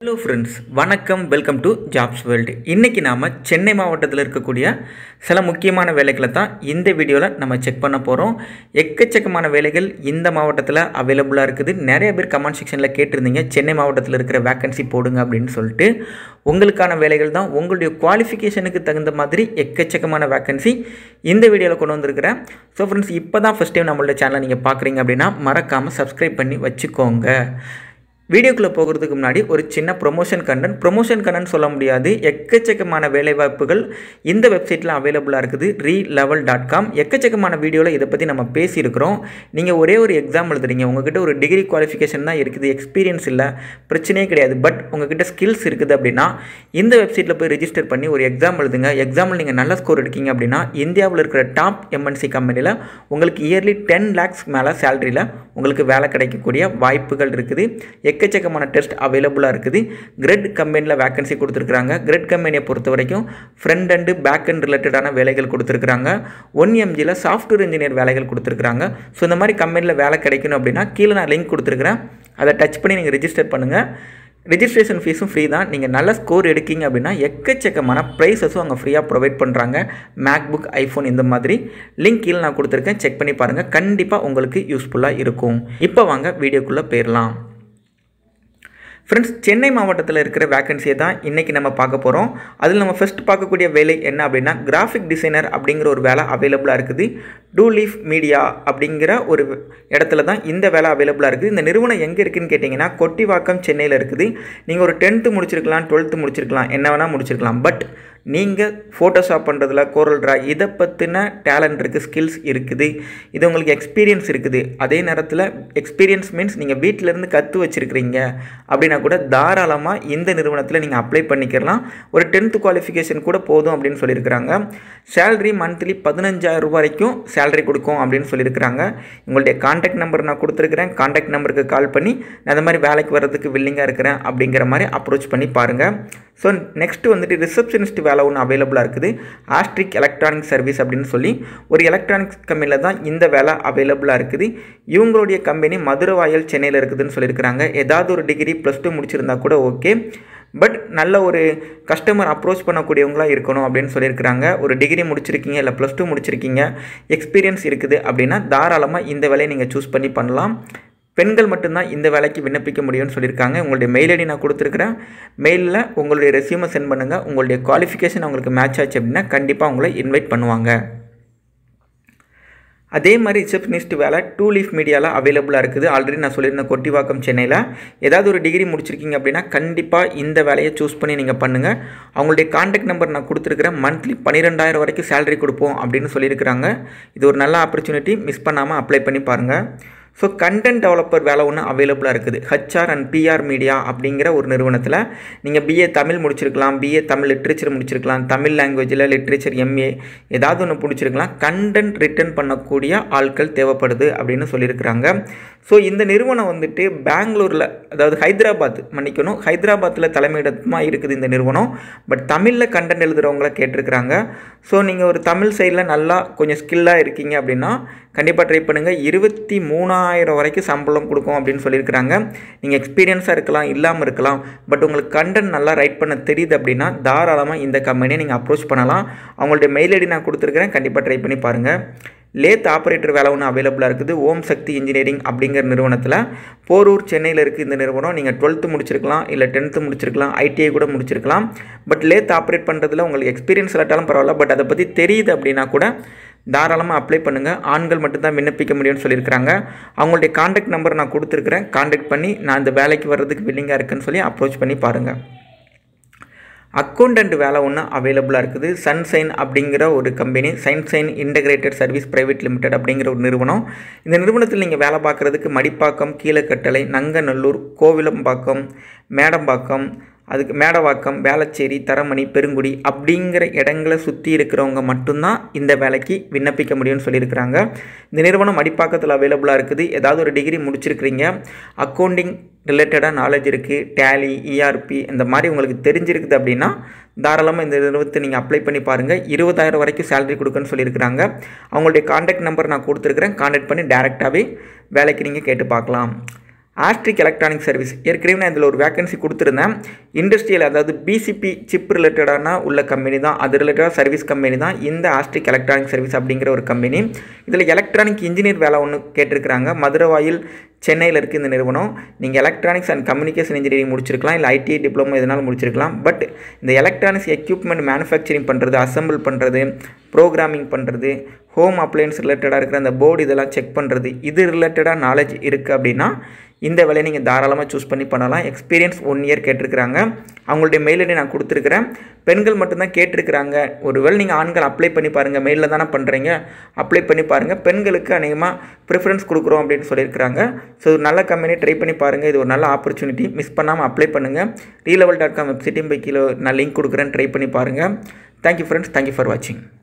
hello friends வணக்கம் welcome to jobs world இன்றைக்கி நாம் சென்னை மாவட்டத்தில் இருக்கக்கூடிய சில முக்கியமான வேலைகளை தான் இந்த வீடியோவில் நம்ம செக் பண்ண போகிறோம் எக்கச்சக்கமான வேலைகள் இந்த மாவட்டத்தில் அவைலபிளாக இருக்குது நிறைய பேர் கமெண்ட் செக்ஷனில் கேட்டிருந்தீங்க சென்னை மாவட்டத்தில் இருக்கிற வேக்கன்சி போடுங்க அப்படின்னு சொல்லிட்டு உங்களுக்கான வேலைகள் தான் உங்களுடைய குவாலிஃபிகேஷனுக்கு தகுந்த மாதிரி எக்கச்சக்கமான வேக்கன்சி இந்த வீடியோவில் கொண்டு வந்திருக்கிறேன் ஸோ ஃப்ரெண்ட்ஸ் இப்போ தான் ஃபஸ்ட் டைம் நம்மளோட சேனலை நீங்கள் பார்க்குறீங்க அப்படின்னா மறக்காமல் சப்ஸ்கிரைப் பண்ணி வச்சுக்கோங்க வீடியோக்குள்ளே போகிறதுக்கு முன்னாடி ஒரு சின்ன ப்ரொமோஷன் கண்டென்ட் ப்ரொமோஷன் கண்டென்ட் சொல்ல முடியாது எக்கச்சக்கமான வேலைவாய்ப்புகள் இந்த வெப்சைட்டில் அவைலபிளாக இருக்குது ரீ லெவல் டாட் காம் எக்கச்சக்கமான வீடியோவில் இதை பற்றி நம்ம பேசியிருக்கிறோம் நீங்கள் ஒரே ஒரு எக்ஸாம் எழுதுறீங்க உங்ககிட்ட ஒரு டிகிரி குவாலிஃபிகேஷன் தான் இருக்குது எக்ஸ்பீரியன்ஸ் இல்லை பிரச்சனையே கிடையாது பட் உங்ககிட்ட ஸ்கில்ஸ் இருக்குது அப்படின்னா இந்த வெப்சைட்டில் போய் ரிஜிஸ்டர் பண்ணி ஒரு எக்ஸாம் எழுதுங்க எக்ஸாமில் நீங்கள் நல்ல ஸ்கோர் எடுக்கீங்க அப்படின்னா இந்தியாவில் இருக்கிற டாப் எம்என்சி கம்பெனியில் உங்களுக்கு இயர்லி டென் லேக்ஸ் மேலே சேலரியில் உங்களுக்கு வேலை கிடைக்கக்கூடிய வாய்ப்புகள் இருக்குது எக்கச்சக்கமான டெஸ்ட் அவைலபிளாக இருக்குது கிரெட் கம்பெனியில் வேக்கன்சி கொடுத்துருக்குறாங்க கிரெட் கம்பெனியை பொறுத்த வரைக்கும் ஃப்ரண்ட் அண்டு பேக் அண்ட் ரிலேட்டடான வேலைகள் கொடுத்துருக்குறாங்க ஒன் எம்ஜியில் சாஃப்ட்வேர் இன்ஜினியர் வேலைகள் கொடுத்துருக்குறாங்க ஸோ இந்த மாதிரி கம்பெனியில் வேலை கிடைக்கணும் அப்படின்னா கீழே நான் லிங்க் கொடுத்துருக்குறேன் அதை டச் பண்ணி நீங்கள் ரிஜிஸ்டர் பண்ணுங்கள் ரிஜிஸ்ட்ரேஷன் ஃபீஸும் ஃப்ரீ தான் நீங்கள் நல்ல ஸ்கோர் எடுக்கீங்க அப்படின்னா எக்கச்சக்கமான ப்ரைஸஸும் அங்கே ஃப்ரீயாக ப்ரொவைட் பண்ணுறாங்க மேக் புக் ஐஃபோன் இந்த மாதிரி லிங்க் கீழே நான் கொடுத்துருக்கேன் செக் பண்ணி பாருங்கள் கண்டிப்பாக உங்களுக்கு யூஸ்ஃபுல்லாக இருக்கும் இப்போ வாங்க வீடியோக்குள்ளே போயிடலாம் ஃப்ரெண்ட்ஸ் சென்னை மாவட்டத்தில் இருக்கிற வேக்கன்சியை தான் இன்றைக்கி நம்ம பார்க்க போகிறோம் அதில் நம்ம ஃபஸ்ட் பார்க்கக்கூடிய வேலை என்ன அப்படின்னா கிராஃபிக் டிசைனர் அப்படிங்கிற ஒரு வேலை அவைலபிளாக இருக்குது டூ லீஃப் மீடியா அப்படிங்கிற ஒரு இடத்துல தான் இந்த வேலை அவைலபிளாக இருக்குது இந்த நிறுவனம் எங்கே இருக்குதுன்னு கேட்டிங்கன்னா கொட்டிவாக்கம் சென்னையில் இருக்குது நீங்கள் ஒரு டென்த்து முடிச்சிருக்கலாம் டுவெல்த்து முடிச்சிருக்கலாம் என்ன வேணால் முடிச்சிருக்கலாம் பட் நீங்கள் ஃபோட்டோஷாப் பண்ணுறதுல கோரல் ட்ரா இதை பற்றின டேலண்ட் இருக்குது ஸ்கில்ஸ் இருக்குது இது உங்களுக்கு எக்ஸ்பீரியன்ஸ் இருக்குது அதே நேரத்தில் எக்ஸ்பீரியன்ஸ் மீன்ஸ் நீங்கள் வீட்டிலேருந்து கற்று வச்சுருக்கிறீங்க அப்படின்னா கூட தாராளமாக இந்த நிறுவனத்தில் நீங்கள் அப்ளை பண்ணிக்கலாம் ஒரு டென்த்து குவாலிஃபிகேஷன் கூட போதும் அப்படின்னு சொல்லியிருக்கிறாங்க சேலரி மந்த்லி பதினஞ்சாயிரம் ரூபாய் வரைக்கும் சேலரி கொடுக்கும் அப்படின்னு சொல்லியிருக்கிறாங்க உங்களுடைய காண்டாக்ட் நம்பர் நான் கொடுத்துருக்குறேன் காண்டாக்ட் நம்பருக்கு கால் பண்ணி நான் அந்த மாதிரி வேலைக்கு வர்றதுக்கு வில்லிங்காக இருக்கிறேன் அப்படிங்கிற மாதிரி அப்ரோச் பண்ணி பாருங்கள் ஸோ நெக்ஸ்ட்டு வந்துட்டு ரிசப்ஷனிஸ்ட் வேலை ஒன்று அவைலபிளாக இருக்குது ஆஸ்ட்ரிக் எலக்ட்ரானிக் சர்வீஸ் அப்படின்னு சொல்லி ஒரு எலக்ட்ரானிக்ஸ் கம்பெனியில் தான் இந்த வேலை அவைலபிளாக இருக்குது இவங்களுடைய கம்பெனி மதுரவாயல் சென்னையில் இருக்குதுன்னு சொல்லியிருக்கிறாங்க ஏதாவது ஒரு டிகிரி ப்ளஸ் டூ முடிச்சிருந்தா கூட ஓகே பட் நல்ல ஒரு கஸ்டமர் அப்ரோச் பண்ணக்கூடியவங்களாக இருக்கணும் அப்படின்னு சொல்லியிருக்கிறாங்க ஒரு டிகிரி முடிச்சிருக்கீங்க இல்லை ப்ளஸ் டூ முடிச்சிருக்கீங்க எக்ஸ்பீரியன்ஸ் இருக்குது அப்படின்னா தாராளமாக இந்த வேலையை நீங்கள் சூஸ் பண்ணி பண்ணலாம் பெண்கள் மட்டும்தான் இந்த வேலைக்கு விண்ணப்பிக்க முடியும்னு சொல்லியிருக்காங்க உங்களுடைய மெயில் ஐடி நான் கொடுத்துருக்குறேன் மெயிலில் உங்களுடைய ரெசியூமை சென்ட் பண்ணுங்கள் உங்களுடைய குவாலிஃபிகேஷன் அவங்களுக்கு மேட்ச் ஆச்சு அப்படின்னா கண்டிப்பாக உங்களை இன்வைட் பண்ணுவாங்க அதே மாதிரி ரிசப்ஷனிஸ்ட் வேலை டூ லீஃப் மீடியாவில் அவைலபிளாக இருக்குது ஆல்ரெடி நான் சொல்லியிருந்தேன் கொட்டிவாக்கம் சென்னையில் ஏதாவது ஒரு டிகிரி முடிச்சிருக்கீங்க அப்படின்னா கண்டிப்பாக இந்த வேலையை சூஸ் பண்ணி நீங்கள் பண்ணுங்கள் அவங்களுடைய காண்டாக்ட் நம்பர் நான் கொடுத்துருக்குறேன் மந்த்லி பன்னிரெண்டாயிரம் வரைக்கும் சேலரி கொடுப்போம் அப்படின்னு சொல்லியிருக்கிறாங்க இது ஒரு நல்ல ஆப்பர்ச்சுனிட்டி மிஸ் பண்ணாமல் அப்ளை பண்ணி பாருங்கள் ஸோ கண்டென்ட் டெவலப்பர் வேலை ஒன்று அவைலபிளாக இருக்குது ஹச்ஆர் அண்ட் பிஆர் மீடியா அப்படிங்கிற ஒரு நிறுவனத்தில் நீங்கள் பிஏ தமிழ் முடிச்சிருக்கலாம் பிஏ தமிழ் லிட்ரேச்சர் முடிச்சிருக்கலாம் தமிழ் லாங்குவேஜில் லிட்ரேச்சர் எம்ஏ ஏதாவது ஒன்று முடிச்சிருக்கலாம் கண்டென்ட் ரிட்டர்ன் பண்ணக்கூடிய ஆட்கள் தேவைப்படுது அப்படின்னு சொல்லியிருக்கிறாங்க ஸோ இந்த நிறுவனம் வந்துட்டு பெங்களூரில் அதாவது ஹைதராபாத் மன்னிக்கணும் ஹைதராபாத்தில் தலைமையிடமாக இருக்குது இந்த நிறுவனம் பட் தமிழில் கண்டென்ட் எழுதுகிறவங்கள கேட்டிருக்கிறாங்க ஸோ நீங்கள் ஒரு தமிழ் சைடில் நல்லா கொஞ்சம் ஸ்கில்லாக இருக்கீங்க அப்படின்னா கண்டிப்பாக ட்ரை பண்ணுங்கள் இருபத்தி மூணாயிரம் வரைக்கும் சம்பளம் கொடுக்கும் அப்படின்னு சொல்லியிருக்கிறாங்க நீங்கள் எக்ஸ்பீரியன்ஸாக இருக்கலாம் இல்லாமல் இருக்கலாம் பட் உங்களுக்கு கண்டென்ட் நல்லா ரைட் பண்ண தெரியுது அப்படின்னா தாராளமாக இந்த கம்பெனியை நீங்கள் அப்ரோச் பண்ணலாம் அவங்களுடைய மெயில் ஐடி நான் கொடுத்துருக்குறேன் கண்டிப்பாக ட்ரை பண்ணி பாருங்கள் லேத் ஆப்ரேட்டர் வேலை ஒன்று அவைலபிளாக இருக்குது ஓம் சக்தி இன்ஜினியரிங் அப்படிங்கிற நிறுவனத்தில் போரூர் சென்னையில் இருக்குது இந்த நிறுவனம் நீங்கள் டுவெல்த்து முடிச்சிருக்கலாம் இல்லை டென்த்து முடிச்சிருக்கலாம் ஐடிஐ கூட முடிச்சிருக்கலாம் பட் லேத் ஆப்ரேட் பண்ணுறதுல உங்களுக்கு எக்ஸ்பீரியன்ஸ் இல்லாட்டாலும் பரவாயில்ல பட் அதை பற்றி தெரியுது அப்படின்னா கூட தாராளமாக அப்ளை பண்ணுங்கள் ஆண்கள் மட்டும்தான் விண்ணப்பிக்க முடியும்னு சொல்லியிருக்கிறாங்க அவங்களுடைய காண்டாக்ட் நம்பர் நான் கொடுத்துருக்குறேன் காண்டாக்ட் பண்ணி நான் இந்த வேலைக்கு வர்றதுக்கு வில்லிங்காக இருக்குன்னு சொல்லி அப்ரோச் பண்ணி பாருங்கள் அக்கௌண்டண்ட் வேலை ஒன்று அவைலபிளாக இருக்குது சன்சைன் அப்படிங்கிற ஒரு company sunshine integrated service private limited அப்படிங்கிற ஒரு நிறுவனம் இந்த நிறுவனத்தில் நீங்கள் வேலை பார்க்குறதுக்கு மடிப்பாக்கம் கீழக்கட்டளை நங்கநல்லூர் கோவிலம்பாக்கம் மேடம்பாக்கம் அதுக்கு மேடவாக்கம் வேளச்சேரி தரமணி பெருங்குடி அப்படிங்கிற இடங்களை சுற்றி இருக்கிறவங்க மட்டும்தான் இந்த வேலைக்கு விண்ணப்பிக்க முடியும்னு சொல்லியிருக்கிறாங்க இந்த நிறுவனம் அடிப்பாக்கத்தில் அவைலபிளாக இருக்குது ஏதாவது ஒரு டிகிரி முடிச்சிருக்கிறீங்க அக்கௌண்டிங் ரிலேட்டடாக நாலேஜ் இருக்குது டேலி இஆர்பி இந்த மாதிரி உங்களுக்கு தெரிஞ்சிருக்குது அப்படின்னா தாராளமாக இந்த நிறுவனத்தை நீங்கள் அப்ளை பண்ணி பாருங்கள் இருபதாயிரம் வரைக்கும் சேலரி கொடுக்குன்னு சொல்லியிருக்கிறாங்க அவங்களுடைய காண்டாக்ட் நம்பர் நான் கொடுத்துருக்குறேன் காண்டாக்ட் பண்ணி டேரெக்டாகவே வேலைக்கு நீங்கள் கேட்டு பார்க்கலாம் ஆஸ்ட்ரிக் எலக்ட்ரானிக் சர்வீஸ் ஏற்கனவே நான் இதில் ஒரு வேகன்சி கொடுத்துருந்தேன் இண்டஸ்ட்ரியல் அதாவது பிசிபி சிப் ரிலேட்டடான உள்ள கம்பெனி தான் அது ரிலேட்டடாக சர்வீஸ் கம்பெனி தான் இந்த ஆஸ்ட்ரிக் எலக்ட்ரானிக் சர்வீஸ் அப்படிங்கிற ஒரு கம்பெனி இதில் எலக்ட்ரானிக் இன்ஜினியர் வேலை ஒன்று கேட்டிருக்கிறாங்க மதுரவாயில் சென்னையில் இருக்குது இந்த நிறுவனம் நீங்கள் எலக்ட்ரானிக்ஸ் அண்ட் கம்யூனிகேஷன் இன்ஜினியரிங் முடிச்சிருக்கலாம் இல்லை ஐடிஐ டிப்ளமோ எதனாலும் முடிச்சிருக்கலாம் பட் இந்த எலக்ட்ரானிக்ஸ் எக்யூப்மெண்ட் மேனுஃபேக்சரிங் பண்ணுறது அசம்பிள் பண்ணுறது ப்ரோக்ராமிங் பண்ணுறது ஹோம் அப்ளையன்ஸ் ரிலேட்டடாக இருக்கிற அந்த போர்டு இதெல்லாம் செக் பண்ணுறது இது ரிலேட்டடாக நாலேஜ் இருக்குது அப்படின்னா இந்த வேலையை நீங்கள் தாராளமாக சூஸ் பண்ணி பண்ணலாம் எக்ஸ்பீரியன்ஸ் ஒன் இயர் கேட்டிருக்கிறாங்க அவங்களுடைய மெயில் ஐடி நான் கொடுத்துருக்குறேன் பெண்கள் மட்டும்தான் கேட்டிருக்கிறாங்க ஒருவேளை நீங்கள் ஆண்கள் அப்ளை பண்ணி பாருங்கள் மெயிலில் தானே பண்ணுறீங்க அப்ளை பண்ணி பாருங்கள் பெண்களுக்கு அநேகமாக ப்ரிஃபரன்ஸ் கொடுக்குறோம் அப்படின்னு சொல்லியிருக்கிறாங்க ஸோ ஒரு நல்ல கம்பெனி ட்ரை பண்ணி பாருங்கள் இது ஒரு நல்ல ஆப்பர்ச்சுனிட்டி மிஸ் பண்ணாமல் அப்ளை பண்ணுங்கள் ரீலெவல் டாட் காம் வெப்சைட்டையும் போய் கீழே நான் லிங்க் கொடுக்குறேன் ட்ரை பண்ணி பாருங்கள் தேங்க்யூ ஃப்ரெண்ட்ஸ் தேங்க்யூ ஃபார் வாட்சிங்